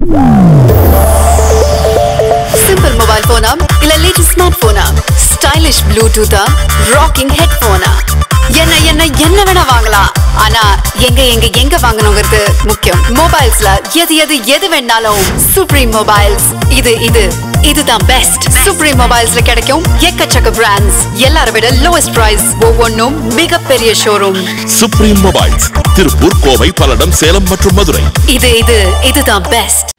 Simple mobile போனா இல்ல latest smart போனா ஸ்டைலிஷ் ப்ளூடூத்தா ராக்கிங் ஹெட் போனா என்ன என்ன என்ன வேணா வாங்கலாம் ஆனா எங்க எங்க எங்க வாங்கணுங்கிறது முக்கியம் மொபைல்ஸ்ல எது எது எது வேணாலும் சுப்ரீம் மொபைல்ஸ் இது இது இதுதான் பெஸ்ட் சுப்ரீம் மொபைல்ஸ்ல கிடைக்கும் எக்கச்சக்க பிராண்ட்ஸ் எல்லாரை விட லோவஸ்ட் பிரைஸ் ஒவ்வொன்றும் மிகப்பெரிய showroom supreme mobiles Tiruppur Kovai Palladam Salem மற்றும் மதுரை இது இது இதுதான் பெஸ்ட்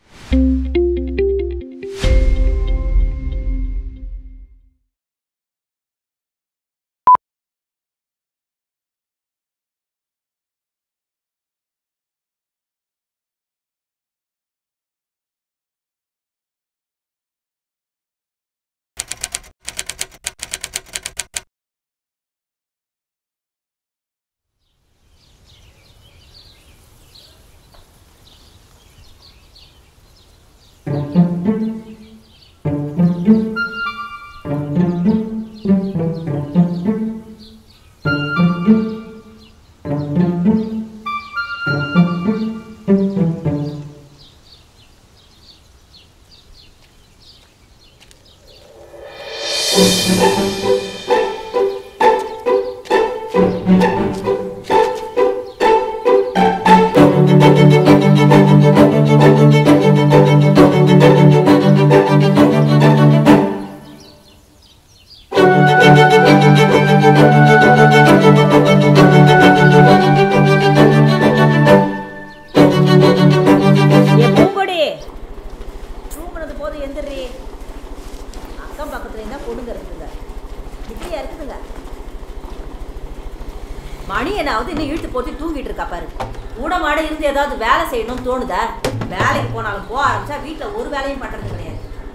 என் பூங்கொடி தூங்குனது போதும் எந்திரி அக்கம் பக்கத்துல இருந்தா பொண்ணுங்க இருக்குங்க இப்படியா இருக்குதுங்க மணி என்னாவது இன்னும் இழுத்து போட்டு தூங்கிட்டு இருக்கா பாரு கூட மாட இருந்து ஏதாவது வேலை செய்யணும்னு தோணுதா வேலைக்கு போனாலும் போக ஆரம்பிச்சா வீட்டில் ஒரு வேலையும் பண்றது கிடையாது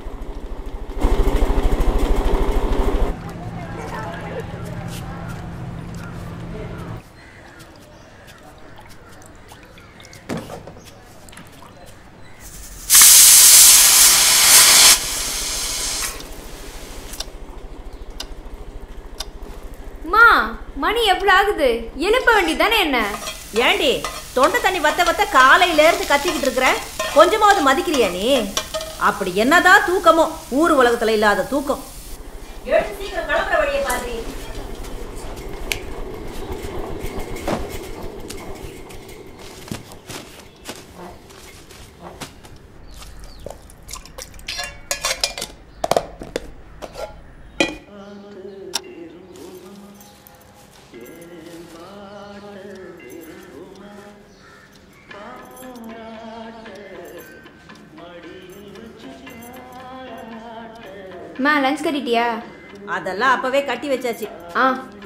மா மணி எவ்வளோ ஆகுது எழுப்ப வேண்டியதானே என்ன ஏண்டி தொண்டை தண்ணி வத்த வத்த காலையில இருந்து கத்திக்கிட்டு இருக்கிற கொஞ்சமாவது மதிக்கிறியா நீ அப்படி என்னதான் தூக்கமோ ஊர் உலகத்துல இல்லாத தூக்கம் எழுந்து சீக்கிரம் கிளம்புற வழியை பாரு மா லஞ்ச் கட்டிட்டியா அதெல்லாம் அப்பவே கட்டி வச்சாச்சு ஆ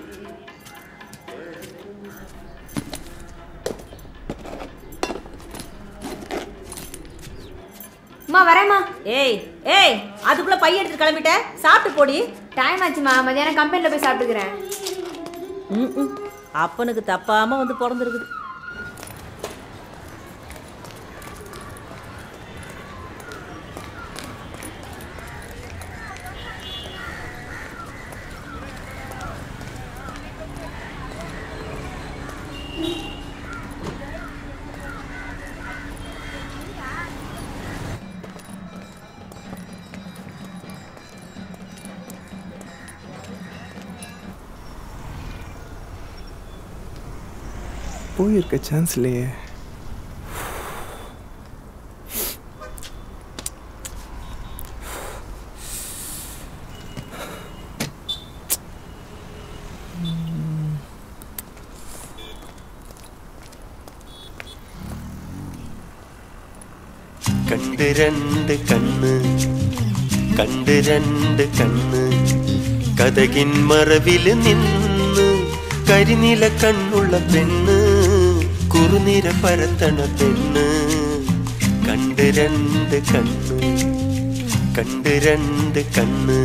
அம்மா வரேம்மா ஏய் ஏய் அதுக்குள்ள பைய எடுத்து கிளம்பிட்ட சாப்பிட்டு போடி டைம் ஆச்சுமா மதியானம் கம்பெனியில் போய் சாப்பிட்டுக்கிறேன் ம்ம். அப்பனுக்கு தப்பாம வந்து பிறந்திருக்குது போயிருக்க சான்ஸ் இல்லையே കണ്ട് രണ്ട് കണ്ണ് കണ്ട് രണ്ട് കണ്ണ് കഥകിൻ മറവില് നിന്ന് കരിനില കണ്ണുള്ള പെണ്ണ് കുറുനിര പരത്തണ പെണ്ണ് കണ്ട് രണ്ട് കണ്ണ് കണ്ട് രണ്ട് കണ്ണ്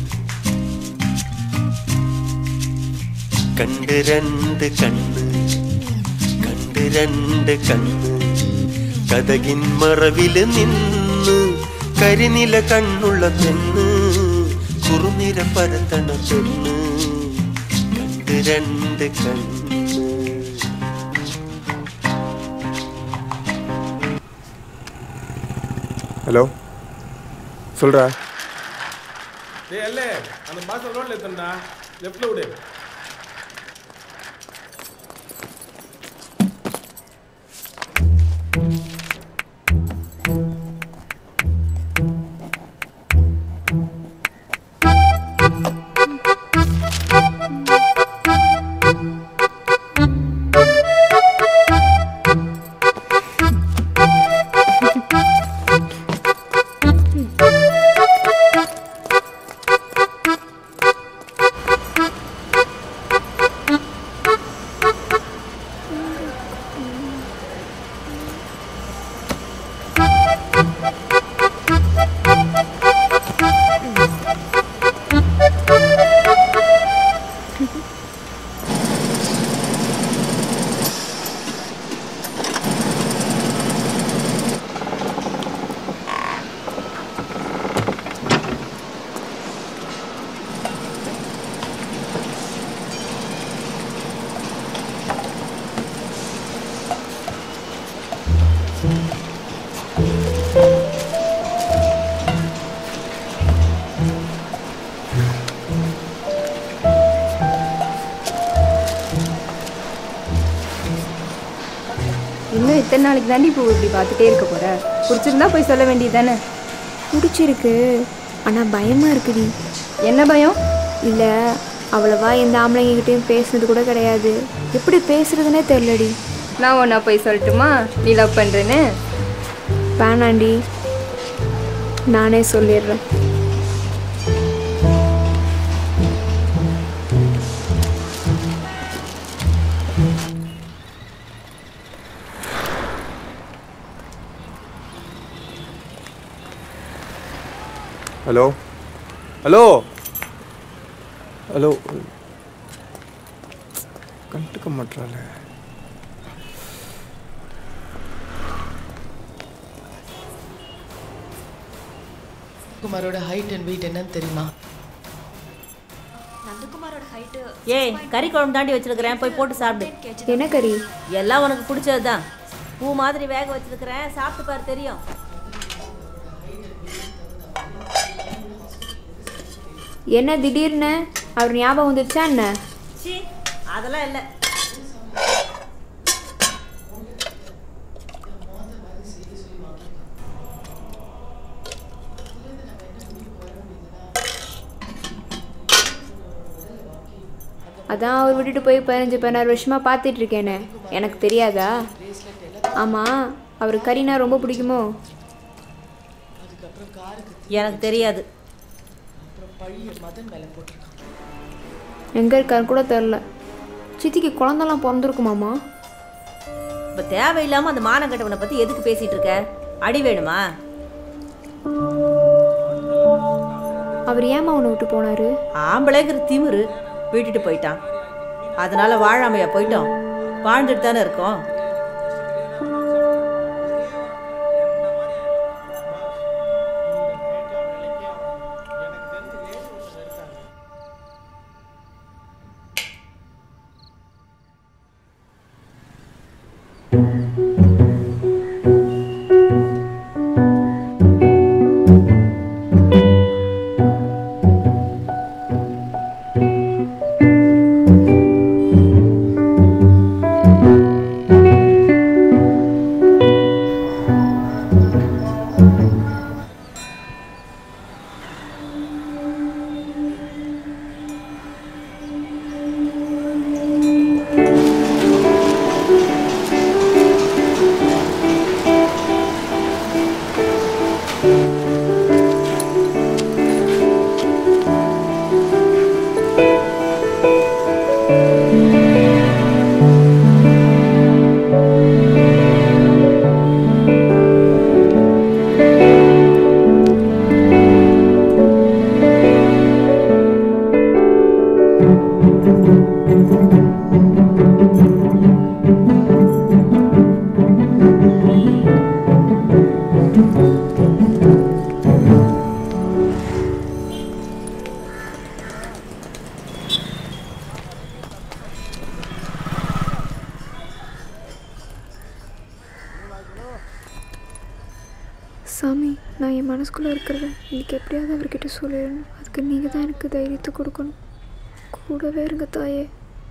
കണ്ട് രണ്ട് കണ്ണ് കണ്ട് രണ്ട് കണ്ണ് കഥകിൻ മറവില് നിന്ന് കരിനില കണ്ണുള്ള പെണ്ണ് കുറുനിര പരത്തണ പെണ്ണ് കണ്ട് രണ്ട് കണ്ണ് ஹலோ சொல்கிறா டேய் அல்ல அந்த பாச ரோட்ல எத்தண்டா லெஃப்ட்ல விடு இன்னும் இத்தனை நாளைக்கு தாண்டி இப்போ இப்படி பார்த்துட்டே இருக்க போற பிடிச்சிருந்தா போய் சொல்ல வேண்டியது தானே பிடிச்சிருக்கு ஆனால் பயமாக இருக்குடி என்ன பயம் இல்லை அவ்வளவா எந்த ஆம்பளைங்ககிட்டயும் பேசுனது கூட கிடையாது எப்படி பேசுறதுனே தெரிலடி நான் ஒன்றா போய் சொல்லட்டுமா நீ லவ் பண்ணுறேன்னு வேணாண்டி நானே சொல்லிடுறேன் ஹலோ ஹலோ ஹலோ கண்டுக்க மாட்டாள குமாரோட ஹைட் அண்ட் வெயிட் என்னன்னு தெரியுமா ஏய் கறி குழம்பு தாண்டி வச்சிருக்கிறேன் போய் போட்டு சாப்பிடு என்ன கறி எல்லாம் உனக்கு பிடிச்சது தான் பூ மாதிரி வேக வச்சிருக்கிறேன் சாப்பிட்டு பாரு தெரியும் என்ன திடீர்னு அவர் ஞாபகம் வந்துருச்சா என்ன சி அதெல்லாம் இல்லை அதான் அவர் விட்டுட்டு போய் பதினஞ்சு பதினாறு வருஷமாக பார்த்துட்டு இருக்கேனே எனக்கு தெரியாதா ஆமாம் அவர் கறினா ரொம்ப பிடிக்குமோ எனக்கு தெரியாது பழிய மதன் மேல போட்டிருக்கான் எங்கே இருக்காரு கூட தெரில சித்திக்கு குழந்தெல்லாம் பிறந்திருக்குமாமா இப்போ தேவையில்லாமல் அந்த மானங்கட்டவனை பற்றி எதுக்கு பேசிகிட்டு இருக்க அடி வேணுமா அவர் ஏமா உன்னை விட்டு போனாரு ஆம்பளைங்கிற திமிரு விட்டுட்டு போயிட்டான் அதனால வாழாமையா போயிட்டோம் வாழ்ந்துட்டு தானே இருக்கோம் ஆ சாமி நான் என் மனசுக்குள்ளே இருக்கிறத இன்னைக்கு எப்படியாவது அவர்கிட்ட சொல்லிடணும் அதுக்கு நீங்கள் தான் எனக்கு தைரியத்தை கொடுக்கணும் கூடவே இருங்க தாயே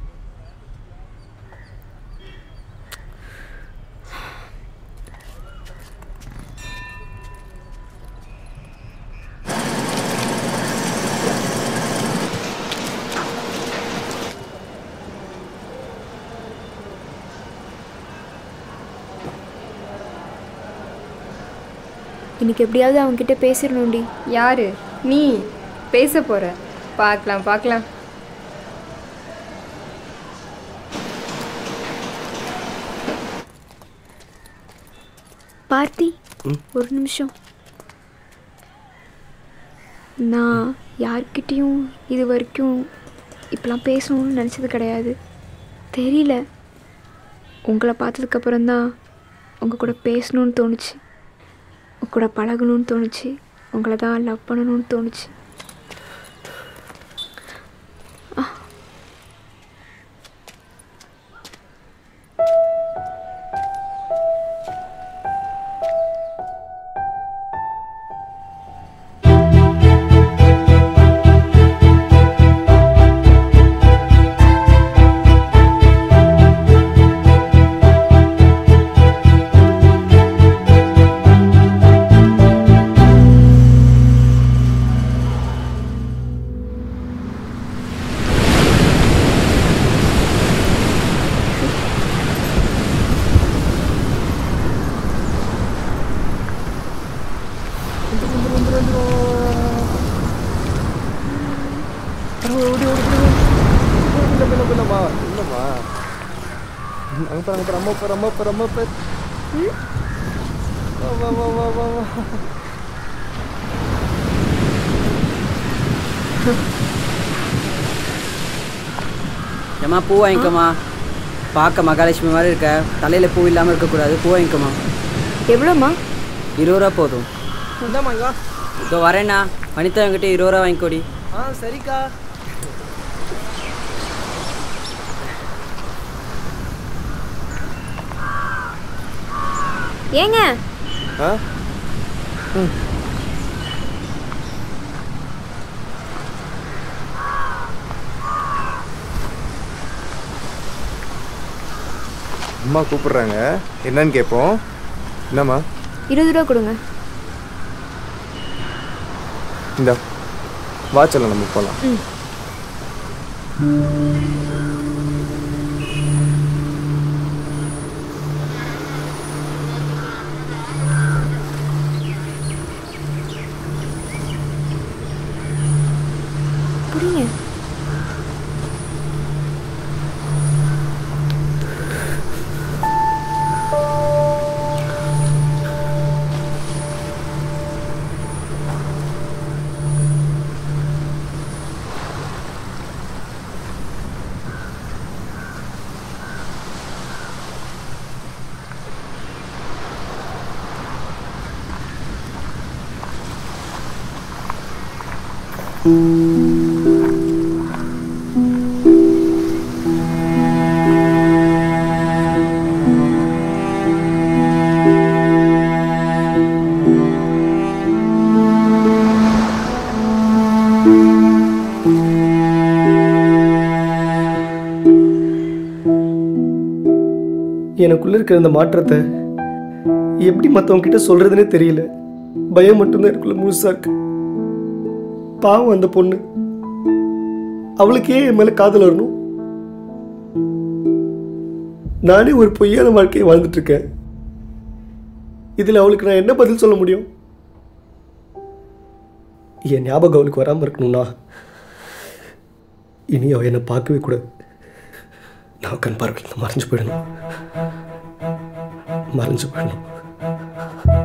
இன்னைக்கு எப்படியாவது அவன்கிட்ட பேசிடணும்டி யாரு நீ பேச போற பார்க்கலாம் பார்க்கலாம் பார்த்தி ஒரு நிமிஷம் நான் யார்கிட்டேயும் இது வரைக்கும் இப்படிலாம் பேசணும்னு நினச்சது கிடையாது தெரியல உங்களை பார்த்ததுக்கப்புறம் தான் உங்கள் கூட பேசணும்னு தோணுச்சு உங்க கூட பழகணும்னு தோணுச்சு உங்களை தான் லவ் பண்ணணும்னு தோணுச்சு இல்லைம்மா இல்லைம்மா அங்கே பாரு அங்கே பாரு அம்மா பாரு அம்மா பாரு அம்மா பாரு வா வா வா வா வா வா ஏம்மா பூ வாங்கிக்கோமா பார்க்க மகாலட்சுமி மாதிரி இருக்க தலையில் பூ இல்லாமல் இருக்கக்கூடாது பூ வாங்கிக்கோமா எவ்வளோம்மா இருபது ரூபா போதும் இந்தாம்மா இங்க வா இதோ வரேண்ணா வனிதா என்கிட்ட இருபது ரூபா வாங்கிக்கோடி ஆ சரிக்கா ஏங்க ஆ அம்மா கூப்பிடுறாங்க என்னன்னு கேட்போம் என்னம்மா இருபது ரூபா கொடுங்க இந்த வாட்சில் நம்ம போகலாம் ம் புரியுங்க எனக்குள்ள இருக்கிற இந்த மாற்றத்தை எப்படி மற்றவங்க கிட்ட சொல்றதுனே தெரியல பயம் மட்டும்தான் எனக்குள்ள முழுசா இருக்கு பாவம் அந்த பொண்ணு அவளுக்கே என் மேல காதல் வரணும் நானே ஒரு பொய்யான வாழ்க்கையை வாழ்ந்துட்டு இருக்கேன் இதுல அவளுக்கு நான் என்ன பதில் சொல்ல முடியும் என் ஞாபகம் அவளுக்கு வராமல் இருக்கணும்னா இனி அவ என்னை பார்க்கவே கூடாது நான் கண் பார்வையில் மறைஞ்சு போயிடணும் மறைஞ்சு போயிடணும்